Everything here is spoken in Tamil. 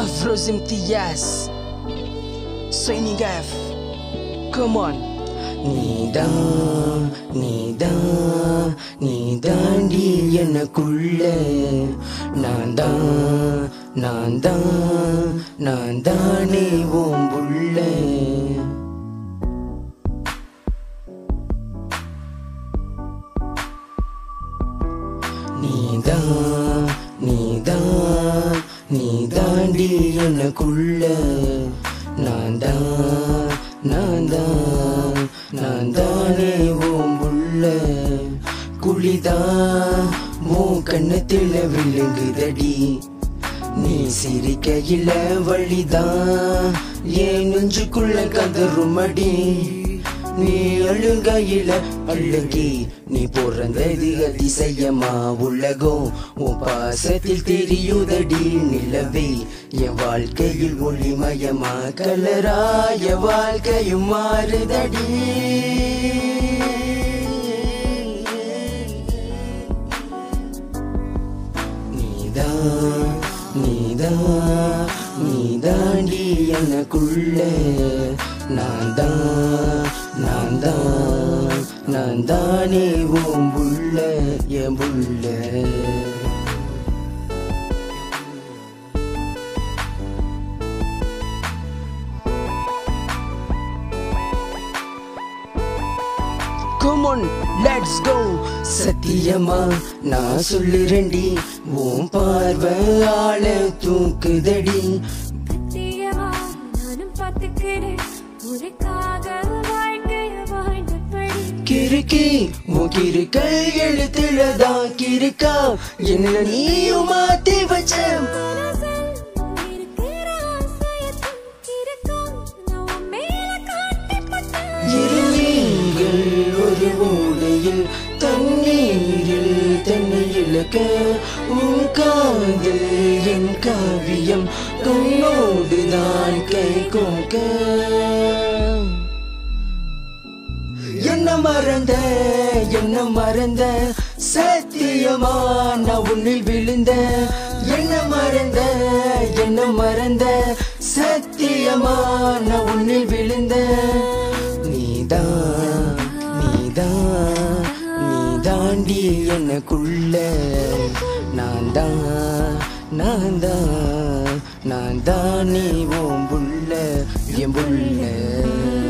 Afros Imtiaz Signing F Come on நீதான் நீதான் நீ தாண்டி எனக்குள்ள நான் தான் நான் தான் நான் தானே ஓம் புள்ள நீதான் நீதான் நீ தாண்டி எனக்குள்ள நான் தான் நான் தான் நான் தானே ஓம்புள்ள குழிதான் மோ கண்ணத்துல விழுங்குதடி நீ சிரிக்கையில வழிதான் ஏன் நெஞ்சுக்குள்ள கதறுமடி நீ அழுகையில அழுகி நீ பிறந்தது அதிசயமா உலகம் உன் பாசத்தில் தெரியுதடி நிலவே என் வாழ்க்கையில் ஒளிமயமா கலராய வாழ்க்கையும் மாறுதடி நீதான் நீதான் நீதாண்டி எனக்குள்ள நான் தான் நான் தான் நான் தானே உன் புள்ள என் புள்ள Come on, let's go சத்தியமா நான் சொல்லுறேன்டி உன் பார்வை ஆள தூக்குதடி சத்தியமா நானும் பார்த்துக்கிறேன் உனக்காக வாழ்க்கைய வாழ்ந்தபடி கிறுக்கி உன் கிறுக்கல் எழுத்துலதான் கிறுக்கா என்ன நீயும் மாத்தி வச்ச மனசில் இருக்கிற ஆசையத்தும் இருக்கும் நான் உன் மேல காட்டிப்பட்டேன் இருமீன்கள் ஒரு ஓடையில் தண்ணீரில் தன்னை இழக்க உன் காதல் என் காவியம் கண்ணோடுதான் கை கோக்க என்ன மறந்த என்ன மறந்த சத்தியமா நான் உன்னில் விழுந்த என்ன மறந்த என்ன மறந்த சத்தியமா நான் உன்னில் விழுந்த நீதான் நீதான் நீ தாண்டி எனக்குள்ள நான் தான் நான் தான் நான் தான் நீ ஓம் புள்ள என் புள்ள